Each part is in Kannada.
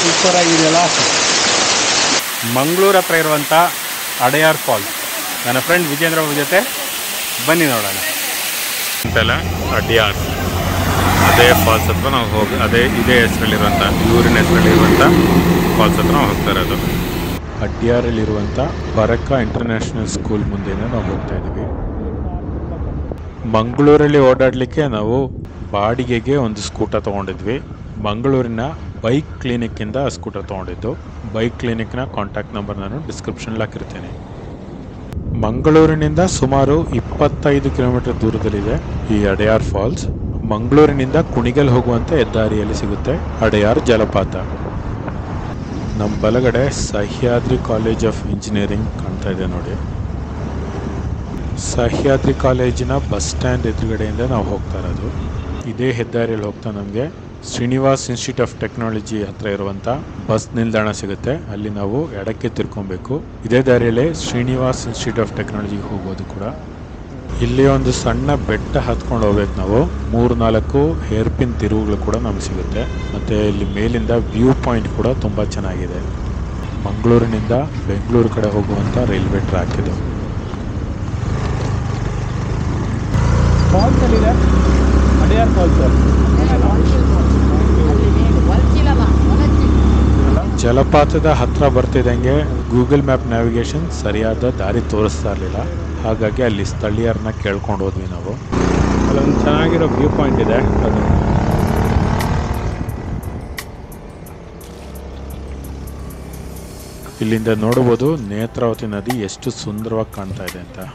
ಸೂಪರ್ ಆಗಿದೆಯಲ್ಲ ಮಂಗಳೂರು ಹತ್ರ ಇರುವಂಥ ಅಡೆಯಾರ್ ಫಾಲ್ಸ್ ನನ್ನ ಫ್ರೆಂಡ್ ವಿಜೇಂದ್ರ ಅವ್ರ ಜೊತೆ ಬನ್ನಿ ನೋಡೋಣ ಅಂತೆಲ್ಲ ಅಡಿಯಾರ್ ಅದೇ ಫಾಲ್ಸ್ ಹತ್ರ ನಾವು ಹೋಗಿ ಅದೇ ಇದೇ ಹೆಸರಲ್ಲಿರುವಂಥ ಊರಿನ ಹೆಸರಲ್ಲಿರುವಂಥ ಫಾಲ್ಸ್ ಹತ್ರ ನಾವು ಹೋಗ್ತಾ ಇರೋದು ಅಡ್ಯಾರಲ್ಲಿರುವಂಥ ಬರಕ್ಕ ಇಂಟರ್ನ್ಯಾಷನಲ್ ಸ್ಕೂಲ್ ಮುಂದೆನೇ ನಾವು ಹೋಗ್ತಾ ಇದ್ದೀವಿ ಮಂಗಳೂರಲ್ಲಿ ಓಡಾಡಲಿಕ್ಕೆ ನಾವು ಬಾಡಿಗೆಗೆ ಒಂದು ಸ್ಕೂಟರ್ ತೊಗೊಂಡಿದ್ವಿ ಮಂಗಳೂರಿನ ಬೈಕ್ ಕ್ಲಿನಿಕ್ಕಿಂದ ಸ್ಕೂಟರ್ ತೊಗೊಂಡಿದ್ದು ಬೈಕ್ ಕ್ಲಿನಿಕ್ನ ಕಾಂಟ್ಯಾಕ್ಟ್ ನಂಬರ್ ನಾನು ಡಿಸ್ಕ್ರಿಪ್ಷನಲ್ಲಿ ಹಾಕಿರ್ತೇನೆ ಮಂಗಳೂರಿನಿಂದ ಸುಮಾರು ಇಪ್ಪತ್ತೈದು ಕಿಲೋಮೀಟರ್ ದೂರದಲ್ಲಿದೆ ಈ ಅಡೆಯಾರ್ ಫಾಲ್ಸ್ ಮಂಗಳೂರಿನಿಂದ ಕುಣಿಗಲ್ ಹೋಗುವಂಥ ಹೆದ್ದಾರಿಯಲ್ಲಿ ಸಿಗುತ್ತೆ ಅಡೆಯಾರ್ ಜಲಪಾತ ನಮ್ಮ ಬಲಗಡೆ ಸಹ್ಯಾದ್ರಿ ಕಾಲೇಜ್ ಆಫ್ ಇಂಜಿನಿಯರಿಂಗ್ ಕಾಣ್ತಾ ಇದೆ ನೋಡಿ ಸಹ್ಯಾದ್ರಿ ಕಾಲೇಜಿನ ಬಸ್ ಸ್ಟ್ಯಾಂಡ್ ಎದುರುಗಡೆಯಿಂದ ನಾವು ಹೋಗ್ತಾ ಇರೋದು ಇದೇ ಹೆದ್ದಾರಿಯಲ್ಲಿ ಹೋಗ್ತಾ ನಮಗೆ ಶ್ರೀನಿವಾಸ್ ಇನ್ಸ್ಟಿಟ್ಯೂಟ್ ಆಫ್ ಟೆಕ್ನಾಲಜಿ ಹತ್ರ ಇರುವಂಥ ಬಸ್ ನಿಲ್ದಾಣ ಸಿಗುತ್ತೆ ಅಲ್ಲಿ ನಾವು ಎಡಕ್ಕೆ ತಿರ್ಕೊಬೇಕು ಇದೇ ದಾರಿಯಲ್ಲೇ ಶ್ರೀನಿವಾಸ್ ಇನ್ಸ್ಟಿಟ್ಯೂಟ್ ಆಫ್ ಟೆಕ್ನಾಲಜಿಗೆ ಹೋಗೋದು ಕೂಡ ಇಲ್ಲಿ ಒಂದು ಸಣ್ಣ ಬೆಟ್ಟ ಹತ್ಕೊಂಡು ಹೋಗ್ಬೇಕು ನಾವು ಮೂರು ನಾಲ್ಕು ಹೇರ್ ಪಿನ್ ತಿರುವುಗಳು ಕೂಡ ನಮಗೆ ಸಿಗುತ್ತೆ ಮತ್ತು ಇಲ್ಲಿ ಮೇಲಿಂದ ವ್ಯೂ ಪಾಯಿಂಟ್ ಕೂಡ ತುಂಬ ಚೆನ್ನಾಗಿದೆ ಮಂಗಳೂರಿನಿಂದ ಬೆಂಗಳೂರು ಕಡೆ ಹೋಗುವಂಥ ರೈಲ್ವೆ ಟ್ರ್ಯಾಕ್ ಇದು ಫಾಲ್ಸ್ ಎಲ್ಲಿದೆ ಅಡಿಯಾರ್ ಫಾಲ್ಸ್ ಜಲಪಾತದ ಹತ್ರ ಬರ್ತಿದ್ದಂಗೆ ಗೂಗಲ್ ಮ್ಯಾಪ್ ನ್ಯಾವಿಗೇಷನ್ ಸರಿಯಾದ ದಾರಿ ತೋರಿಸ್ತಾ ಇರಲಿಲ್ಲ ಹಾಗಾಗಿ ಅಲ್ಲಿ ಸ್ಥಳೀಯರನ್ನ ಕೇಳ್ಕೊಂಡು ಹೋದ್ವಿ ನಾವು ಅಲ್ಲೊಂದು ಚೆನ್ನಾಗಿರೋ ವ್ಯೂ ಪಾಯಿಂಟ್ ಇದೆ ಅದು ಇಲ್ಲಿಂದ ನೋಡಬಹುದು ನೇತ್ರಾವತಿ ನದಿ ಎಷ್ಟು ಸುಂದರವಾಗಿ ಕಾಣ್ತಾ ಇದೆ ಅಂತ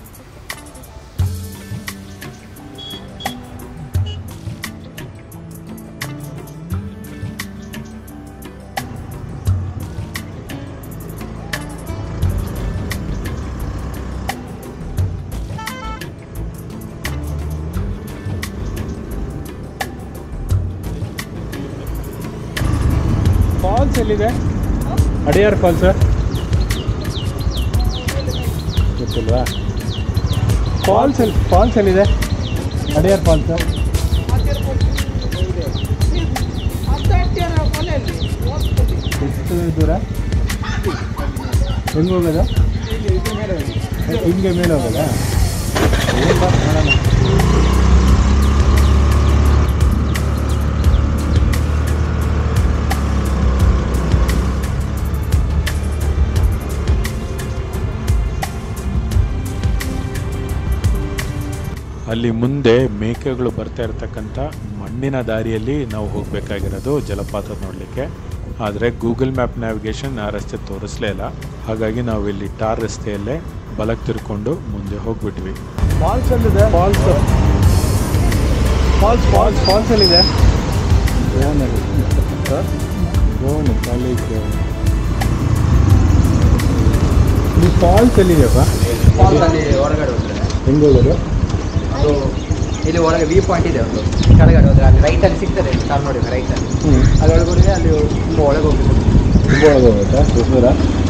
ಫಾಲ್ಸ್ ಎಲ್ಲಿದೆ ಅಡಿಯಾರ್ ಫಾಲ್ಸ್ ಗೊತ್ತಿಲ್ವಾ ಫಾಲ್ಸ್ ಎಲ್ಲಿ ಫಾಲ್ಸ್ ಎಲ್ಲಿದೆ ಅಡಿಯಾರ್ ಫಾಲ್ಸ್ ಎಷ್ಟು ದೂರ ಹೆಂಗೆ ಹೋಗೋದು ಹಿಂಗೆ ಮೇಲೆ ಹೋಗೋದಾ ಏನ್ ಬಾ, ನೋಡೋಣ ಅಲ್ಲಿ ಮುಂದೆ ಮೇಕೆಗಳು ಬರ್ತಾ ಇರತಕ್ಕಂಥ ಮಣ್ಣಿನ ದಾರಿಯಲ್ಲಿ ನಾವು ಹೋಗಬೇಕಾಗಿರೋದು ಜಲಪಾತ ನೋಡಲಿಕ್ಕೆ ಆದರೆ ಗೂಗಲ್ ಮ್ಯಾಪ್ ನ್ಯಾವಿಗೇಷನ್ ಆ ರಸ್ತೆ ತೋರಿಸ್ಲೇ ಇಲ್ಲ ಹಾಗಾಗಿ ನಾವು ಇಲ್ಲಿ ಟಾರ್ ರಸ್ತೆಯಲ್ಲೇ ಬಲಕ್ಕೆ ತಿರ್ಕೊಂಡು ಮುಂದೆ ಹೋಗ್ಬಿಟ್ವಿ ಫಾಲ್ಸ್ ಎಲ್ಲಿದೆ ಫಾಲ್ಸ್ ಫಾಲ್ಸ್ ಫಾಲ್ಸ್ ಫಾಲ್ಸ್ ಎಲ್ಲಿದೆ ಗೋವಣಿ ಕಾಲೇಜ್ ಈ ಫಾಲ್ಸ್ ಎಲ್ಲಿದೆಯಪ್ಪ ಫಾಲ್ಸ್ ಅಲ್ಲಿ ಹೊರಗಡೆ ಹೋದ್ರೆ ಹೆಂಗೆ ಹೋಗೋದು ಅದು ಇಲ್ಲಿ ಒಳಗೆ ವ್ಯೂ ಪಾಯಿಂಟ್ ಇದೆ ಒಂದು ಕೆಳಗಡೆ ಹೋದ್ರೆ ಅಲ್ಲಿ ರೈಟ್ ಅಲ್ಲಿ ಸಿಗ್ತದೆ ಕಾರ್ ನೋಡಿ ರೈಟ್ ಅಲ್ಲಿ ಹ್ಞೂ ಅಲ್ಲಿ ಒಳಗಡೆ ಅಲ್ಲಿ ತುಂಬ ಒಳಗೆ ಹೋಗ್ಬೇಕು ತುಂಬ ಒಳಗೆ ಹೋಗುತ್ತಾ ಎಷ್ಟು ದೂರ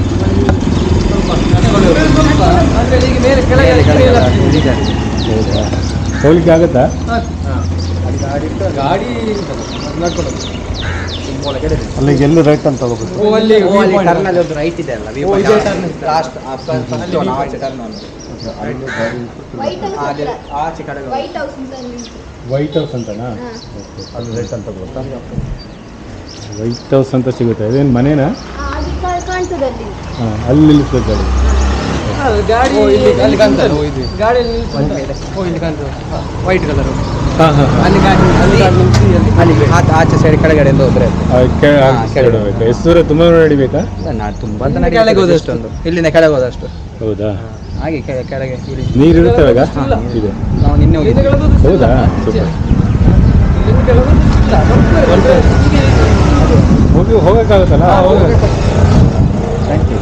ಅಂದ್ರೆ ಈಗ ಮೇಲೆ ಕೆಳಗೆ ಹೌದಾ ಹೋಗ್ಲಿಕ್ಕೆ ಆಗುತ್ತಾ ಅಲ್ಲಿ ಗಾಡಿ ಇಟ್ಟು ಗಾಡಿ ನಡ್ಕೊಂಡು ಹೋಗ್ಬೇಕು. ತುಂಬ ಒಳಗಡೆ ಇದೆ. ಅಲ್ಲಿಗೆ ಎಲ್ಲೂ ರೈಟ್ ಅಂತ ಹೋಗ್ಬೇಕು ಓ, ಅಲ್ಲಿ ಟರ್ನ್ ಅಲ್ಲಿ ಒಂದು ರೈಟ್ ಇದೆ ಅಲ್ಲ ಓ, ಇದೇ turn. ಲಾಸ್ಟ್ ಫಸ್ಟ್ ಒನ್ ಆಚೆ ಟರ್ನ್ ಅಲ್ಲಿ ವೈಟ್ ಹೌಸ್ ಅಲ್ಲಿ ಹತ್ರ ಆಚೆ ಕಡೆಗೆ ಹೋಗ್ಬೇಕು. ವೈಟ್ ಹೌಸ್ ಅಂತ ನಿಲ್ತು. ವೈಟ್ ಹೌಸ್ ಅಂತನಾ ಹಾ. ಅದು ರೈಟ್ ಅಂತ ಗೊತ್ತಾ ವೈಟ್ ಹೌಸ್ ಅಂತ ಸಿಗುತ್ತೆ ಅದೇನು ಮನೇನಾ ಆ, ಅದು ಕಾ- ಕಾಣ್ತದೆ ಅಲ್ಲಿ ಹಾಂ ಅಲ್ಲಿ ನಿಲ್ಲಿಸ್ಬೇಕು ಗಾಡಿ ಅಲ್ಲಿ ಗಾಡಿ ಓ, ಇಲ್ಲಿ- ಅಲ್ಲಿ ಅಲ್ಲಿ ಕಾಣ್ತದೆ ಕಾಣ್ತದೆ, ಓ, ಇದು. ಗಾಡಿಯಲ್ಲಿ ನಿಲ್ಸ್ಕೊಂಡು ಓ ಇಲ್ಲಿ ಕಾಣ್ತದೆ ವೈಟ್ ಕಲರ್ ಹಾಂ ಹಾಂ ಅಲ್ಲಿ ಗಾಡಿ ಅಲ್ಲಿ ಅಲ್ಲಿ ಆಚೆ ಆಚೆ ಸೈಡ್ ಕೆಳಗಡೆಯಿಂದ ಹೋದ್ರೆ ಹಾ, ಕೆಳಗೆ. ಹಾಂ ಎಷ್ಟು ದೂರ ತುಂಬ ನಡಿಬೇಕಾ ನಾನು ತುಂಬಾ ಅಂತ ಕೆಳಗೆ ಹೋದಷ್ಟು ಒಂದು ಇಲ್ಲಿಂದ ಕೆಳಗೆ ಹೋದಷ್ಟು ಹೌದಾ ಹಾಗೆ ಕೆಳ- ಕೆಳಗೆ ಇಲ್ಲಿ ನೀರು ಇರುತ್ತೆ ಇವಾಗ ಹಾ. ಇದೆ ನಾವು ನಿನ್ನೆ ಹೋಗಿದ್ವಿ ಹೌದಾ ಸೂಪರ್ ಹೋಗಿ ಹೋಗೋಕ್ಕಾಗುತ್ತಲ್ಲ ಥ್ಯಾಂಕ್ ಯು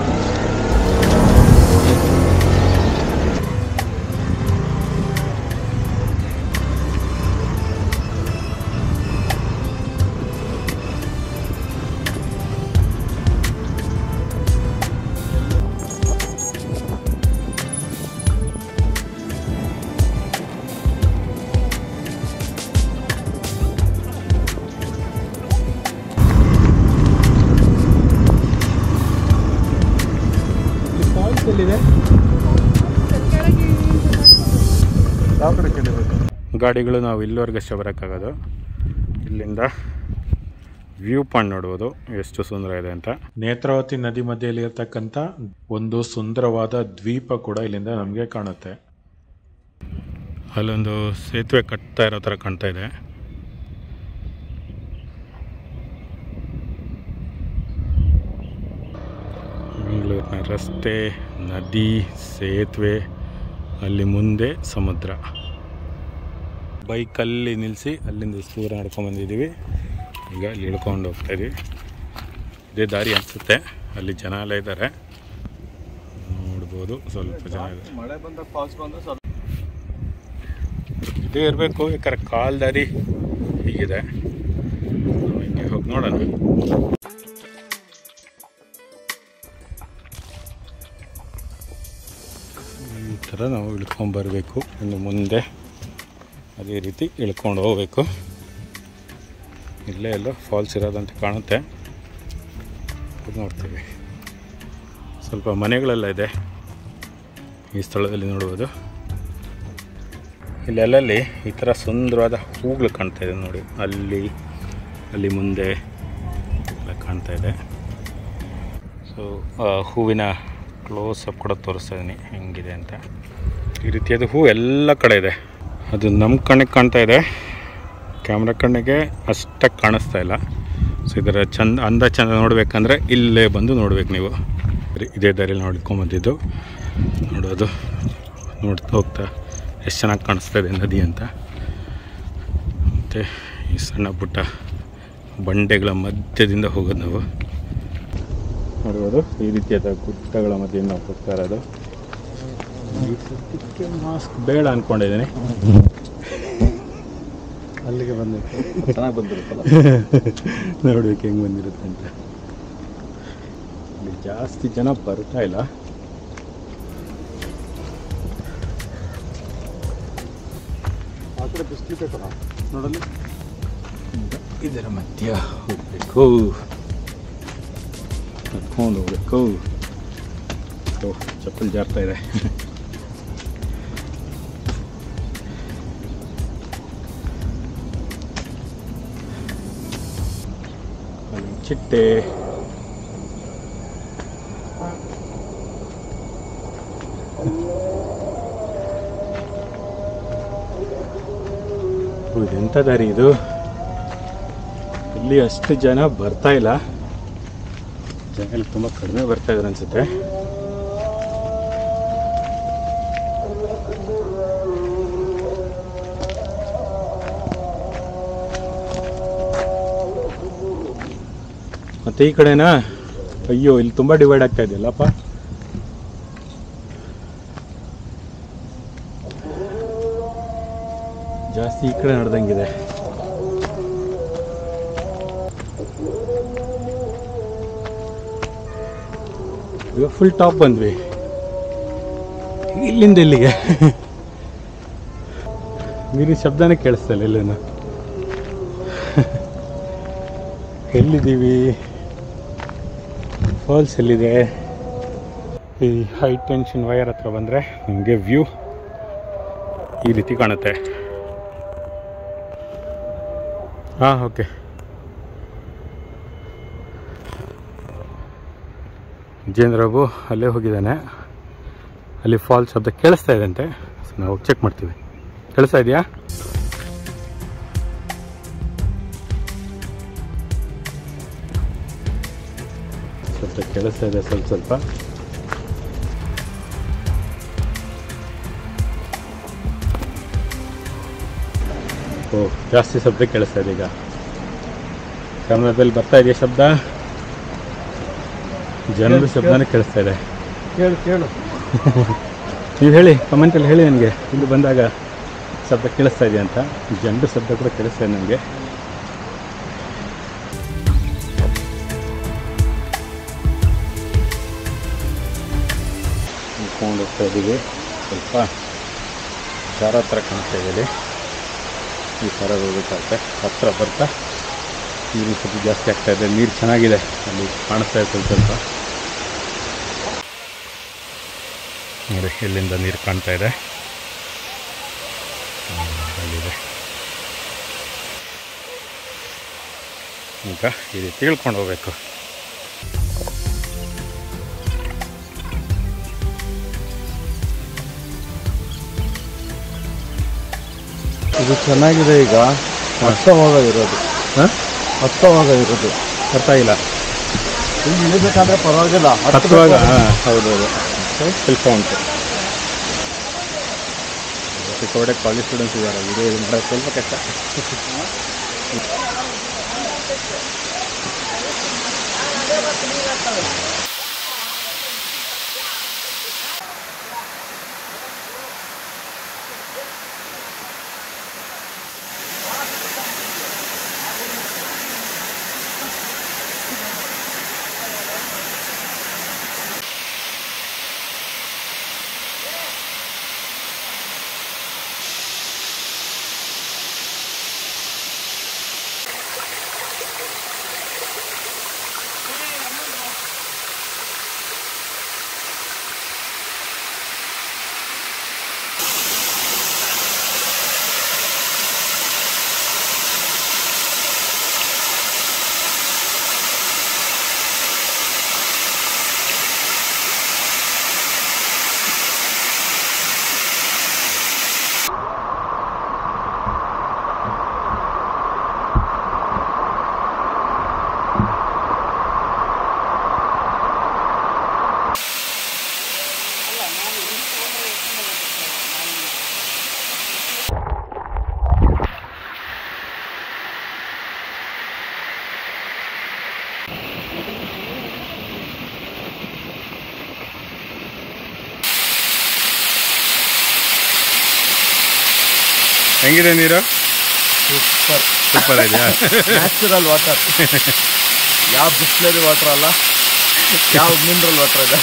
ಎಲ್ಲಿದೆ ಯಾವ ಕಡೆ ಕೆಳಬೇಕು ಗಾಡಿಗಳು ನಾವು ಇಲ್ಲಿವರೆಗೆ ಅಷ್ಟೇ ಬರೋಕ್ಕಾಗೋದು ಇಲ್ಲಿಂದ ವ್ಯೂ ಪಾಯಿಂಟ್ ನೋಡ್ಬೋದು ಎಷ್ಟು ಸುಂದರ ಇದೆ ಅಂತ ನೇತ್ರಾವತಿ ನದಿ ಮಧ್ಯೆಯಲ್ಲಿ ಇರ್ತಕ್ಕಂಥ ಒಂದು ಸುಂದರವಾದ ದ್ವೀಪ ಕೂಡ ಇಲ್ಲಿಂದ ನಮಗೆ ಕಾಣುತ್ತೆ ಅಲ್ಲೊಂದು ಸೇತುವೆ ಕಟ್ತಾ ಇರೋ ಥರ ಕಾಣ್ತಾ ಇದೆ ಬೆಂಗಳೂರಿನ ರಸ್ತೆ ನದಿ ಸೇತುವೆ ಅಲ್ಲಿ ಮುಂದೆ ಸಮುದ್ರ ಬೈಕಲ್ಲಿ ನಿಲ್ಲಿಸಿ ಅಲ್ಲಿಂದ ದೂರ ನಡ್ಕೊಂಡು ಬಂದಿದ್ದೀವಿ ಈಗ ಅಲ್ಲಿ ಇಳ್ಕೊಂಡು ಹೋಗ್ತಾ ಇದೀವಿ ಇದೇ ದಾರಿ ಅನಿಸುತ್ತೆ ಅಲ್ಲಿ ಜನ ಎಲ್ಲ ಇದ್ದಾರೆ ನೋಡ್ಬೋದು ಸ್ವಲ್ಪ ಜನ ಇದೆ ಮಳೆ ಬಂದಾಗ ಫಾಲ್ಸ್ ಬಂದ್ರೆ ಸ್ವಲ್ಪ ಇದೇ ಇರಬೇಕು ಯಾಕಂದ್ರೆ ಕಾಲ್ ದಾರಿ ಹೀಗಿದೆ ನಾವು ಹಿಂಗೆ ಹೋಗಿ ನೋಡೋಣ ಈ ಥರ ನಾವು ಇಳ್ಕೊಂಬರ್ಬೇಕು ಇನ್ನು ಮುಂದೆ ಅದೇ ರೀತಿ ಇಳ್ಕೊಂಡು ಹೋಗ್ಬೇಕು ಇಲ್ಲೇ ಎಲ್ಲೋ ಫಾಲ್ಸ್ ಇರೋದಂತ ಕಾಣುತ್ತೆ ಅದು ನೋಡ್ತೀವಿ ಸ್ವಲ್ಪ ಮನೆಗಳೆಲ್ಲ ಇದೆ ಈ ಸ್ಥಳದಲ್ಲಿ ನೋಡ್ಬೋದು ಇಲ್ಲೆಲ್ಲಲ್ಲಿ ಈ ಥರ ಸುಂದರವಾದ ಹೂಗಳು ಕಾಣ್ತಾ ಇದೆ ನೋಡಿ ಅಲ್ಲಿ ಅಲ್ಲಿ ಮುಂದೆ ಎಲ್ಲ ಕಾಣ್ತಾ ಇದೆ ಸೊ ಹೂವಿನ ಕ್ಲೋಸ್ ಅಪ್ ಕೂಡ ತೋರಿಸ್ತಾ ಇದ್ದೀನಿ ಹೆಂಗಿದೆ ಅಂತ ಈ ರೀತಿಯಾದ ಹೂ ಎಲ್ಲ ಕಡೆ ಇದೆ ಅದು ನಮ್ಮ ಕಣ್ಣಿಗೆ ಕಾಣ್ತಾ ಇದೆ ಕ್ಯಾಮ್ರಾ ಕಣ್ಣಿಗೆ ಅಷ್ಟಾಗಿ ಕಾಣಿಸ್ತಾ ಇಲ್ಲ ಸೊ ಇದರ ಚಂದ ಅಂದ ಚಂದ ನೋಡಬೇಕಂದ್ರೆ ಇಲ್ಲೇ ಬಂದು ನೋಡ್ಬೇಕು ನೀವು ಇದೇ- ಇದೇ ದಾರಿಯಲ್ಲಿ ನೋಡ್ಕೊಂಬಂದಿದ್ದು ನೋಡೋದು ನೋಡ್ತಾ ಹೋಗ್ತಾ ಎಷ್ಟು ಚೆನ್ನಾಗಿ ಕಾಣಿಸ್ತಾ ಇದೆ ನದಿ ಅಂತ ಮತ್ತು ಈ ಸಣ್ಣ ಪುಟ್ಟ ಬಂಡೆಗಳ ಮಧ್ಯದಿಂದ ಹೋಗೋದು ನಾವು ನೋಡ್ಬೋದು ಈ ರೀತಿಯಾದ ಗುಡ್ಡಗಳ ಮಧ್ಯದಿಂದ ನಾವು ಹೋಗ್ತಾ ಇರೋದು ಈ ಸದ್ಯಕ್ಕೆ ಮಾಸ್ಕ್ ಬೇಡ ಅಂದ್ಕೊಂಡಿದ್ದೀನಿ ಅಲ್ಲಿಗೆ ಬಂದಿತ್ತು ಚೆನ್ನಾಗಿ ಬಂದಿರುತ್ತಲ್ಲ ನೋಡ್ಬೇಕು ಹೆಂಗೆ ಬಂದಿರುತ್ತೆ ಅಂತ ಇಲ್ಲಿ ಜಾಸ್ತಿ ಜನ ಬರ್ತಾ ಇಲ್ಲ ಆ ಕಡೆ ಬಿಸ್ಲಿ ಬೇಕಲ್ಲ ನೋಡಲ್ಲಿ ಇದರ ಮಧ್ಯ ಹೋಗ್ಬೇಕು ನಡ್ಕೊಂಡು ಹೋಗ್ಬೇಕು ಓ ಚಪ್ಪಲ್ ಜಾರ್ತಾ ಇದೆ ಅಲ್ಲಿ ಚಿಟ್ಟೆ ಓ, ಇದೆಂಥ ದಾರಿ ಇದು ಇಲ್ಲಿ ಅಷ್ಟು ಜನ ಬರ್ತಾ ಇಲ್ಲ ಜನ ಇಲ್ಲಿ ತುಂಬ ಕಡಿಮೆ ಬರ್ತಾ ಇದ್ದಾರೆ ಅನ್ಸುತ್ತೆ ಮತ್ತೆ ಈ ಕಡೆನಾ ಅಯ್ಯೋ ಇಲ್ಲಿ ತುಂಬ ಡಿವೈಡ್ ಆಗ್ತಾ ಇದೆಯಲ್ಲಪ್ಪ ಜಾಸ್ತಿ ಈ ಕಡೆ ನಡೆದಂಗಿದೆ ಈಗ ಫುಲ್ ಟಾಪ್ ಬಂದ್ವಿ ಇಲ್ಲಿಂದ ಇಲ್ಲಿಗೆ ನೀರಿನ ಶಬ್ದನೇ ಕೇಳಿಸ್ತಾ ಇಲ್ಲ ಇಲ್ಲೇನು ಎಲ್ಲಿದ್ದೀವಿ ಫಾಲ್ಸ್ ಎಲ್ಲಿದೆ ಈ ಹೈ ಟೆನ್ಷನ್ ವಯರ್ ಹತ್ರ ಬಂದರೆ ನಮಗೆ ವ್ಯೂ ಈ ರೀತಿ ಕಾಣುತ್ತೆ ಹಾಂ ಓಕೆ ವಿಜೇಂದ್ರ ಬಾಬು ಅಲ್ಲೇ ಹೋಗಿದ್ದಾನೆ ಅಲ್ಲಿ ಫಾಲ್ಸ್ ಶಬ್ದ ಕೇಳಿಸ್ತಾ ಇದೆ ಅಂತೆ ಸೊ ನಾವು ಚೆಕ್ ಮಾಡ್ತೀವಿ ಕೇಳಿಸ್ತಾ ಇದೆಯಾ ಶಬ್ದ ಕೇಳಿಸ್ತಾ ಇದೆ ಸ್ವಲ್ಪ ಸ್ವಲ್ಪ ಓ ಜಾಸ್ತಿ ಶಬ್ದ ಕೇಳಿಸ್ತಾ ಇದೆ ಈಗ ಕ್ಯಾಮ್ರಾದಲ್ಲಿ ಬರ್ತಾ ಇದೆಯಾ ಶಬ್ದ ಜನರ ಶಬ್ದನೇ ಕೇಳಿಸ್ತಾ ಇದೆ ಕೇಳು ಕೇಳು ನೀವು ಹೇಳಿ ಕಮೆಂಟಲ್ಲಿ ಹೇಳಿ ನನಗೆ ಇಲ್ಲಿ ಬಂದಾಗ ಶಬ್ದ ಕೇಳಿಸ್ತಾ ಇದೆಯಾ ಅಂತ ಜನರ ಶಬ್ದ ಕೂಡ ಕೇಳಿಸ್ತಾ ಇದೆ ನನಗೆ ನಿಂತ್ಕೊಂಡು ಹೋಗ್ತಾ ಇದ್ದೀವಿ ಸ್ವಲ್ಪ ದಾರ ಹತ್ರ ಕಾಣಿಸ್ತಾ ಇದೆ ಇಲ್ಲಿ. ಈ ಥರ ಹೋಗ್ಬೇಕಾಗುತ್ತೆ ಹತ್ರ ಬರ್ತಾ ನೀರಿನ ಶಬ್ದ ಜಾಸ್ತಿ ಆಗ್ತಾ ಇದೆ ನೀರು ಚೆನ್ನಾಗಿದೆ ಅಲ್ಲಿ ಕಾಣಿಸ್ತಾ ಇದೆ ಸ್ವಲ್ಪ ಸ್ವಲ್ಪ ನೋಡಿ ಇಲ್ಲಿಂದ ನೀರು ಕಾಣ್ತಾ ಇದೆ ಹ್ಮ್, ಅಲ್ಲಿದೆ ಈಗ ಈ ರೀತಿ ಇಳ್ಕೊಂಡು ಹೋಗ್ಬೇಕು ಇದು ಚೆನ್ನಾಗಿದೆ ಈಗ ಹತ್ತವಾಗ ಇರೋದು ಹಾಂ ಹತ್ತವಾಗ ಇರೋದು ಅರ್ಥ ಇಲ್ಲ ಇಲ್ಲಿ ಇಳಿಬೇಕಾದ್ರೆ ಪರವಾಗಿಲ್ಲ ಹತ್ತುವಾಗ ಹಾಂ ಹೌದೌದು ಸ್ವಲ್ಪ ಉಂಟು ಸಿಕ್ಕಾಪಟ್ಟೆ ಕಾಲೇಜ್ ಸ್ಟೂಡೆಂಟ್ಸ್ ಇದ್ದಾರೆ ವಿಡಿಯೋ ಇದು ಮಾಡೋಕ್ಕೆ ಸ್ವಲ್ಪ ಕಷ್ಟ ಹೆಂಗಿದೆ ನೀರು ಸೂಪರ್ ಸೂಪರ್ ಇದೆಯಾ ನ್ಯಾಚುರಲ್ ವಾಟರ್ ಯಾವ ಬಿಸ್ಲರಿ ವಾಟರ್ ಅಲ್ಲ ಯಾವ ಮಿನರಲ್ ವಾಟರ್ ಇದೆ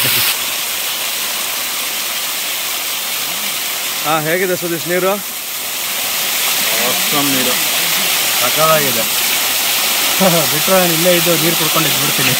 ಹಾ ಹೇಗಿದೆ ಸುದೀಶ್ ನೀರು ನೀರು ಸಕ್ಕತ್ತಾಗಿದೆ ಬಿಟ್ಟರೆ ನಾನು ಇಲ್ಲೇ ಇದ್ದು ನೀರು ಕುಡ್ಕೊಂಡು ಬಿಡ್ತೀನಿ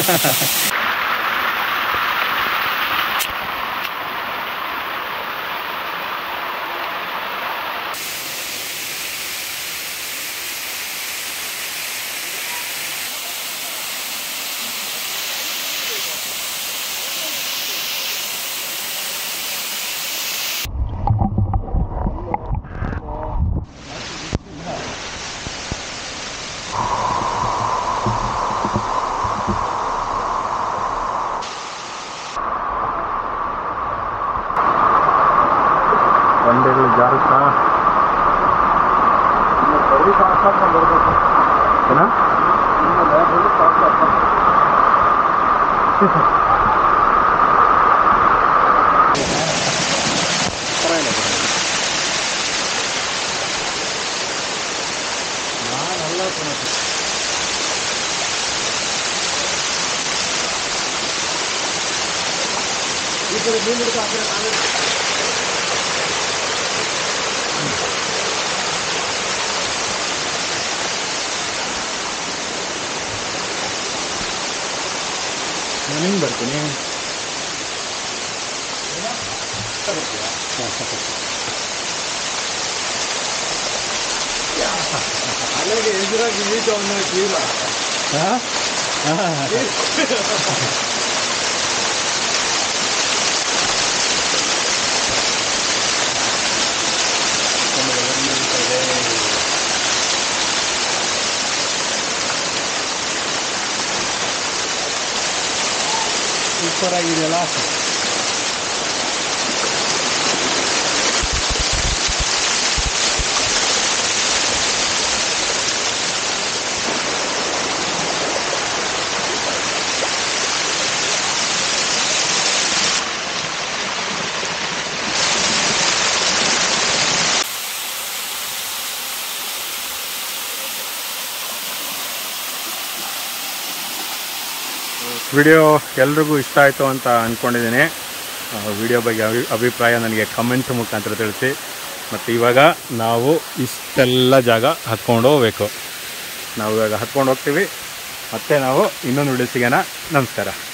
ಬಂಡೆಗಳು ಜಾರುತ್ತಾ ಏನ ನಾನು ಹಿಂಗೆ ಬರ್ತೀನಿ ಹಾಂ ಸೂಪರ್ ಆಗಿದೆಯಲ್ಲ ವಿಡಿಯೋ ಎಲ್ರಿಗೂ ಇಷ್ಟ ಆಯಿತು ಅಂತ ಅಂದ್ಕೊಂಡಿದ್ದೀನಿ ವಿಡಿಯೋ ಬಗ್ಗೆ ಅಭಿ ಅಭಿಪ್ರಾಯ ನನಗೆ ಕಮೆಂಟ್ ಮುಖಾಂತರ ತಿಳಿಸಿ ಮತ್ತು ಇವಾಗ ನಾವು ಇಷ್ಟೆಲ್ಲ ಜಾಗ ಹತ್ಕೊಂಡು ಹೋಗ್ಬೇಕು ನಾವು ಇವಾಗ ಹತ್ಕೊಂಡು ಹೋಗ್ತೀವಿ ಮತ್ತೆ ನಾವು ಇನ್ನೊಂದು ವಿಡಿಯೋ ಸಿಗೋಣ ನಮಸ್ಕಾರ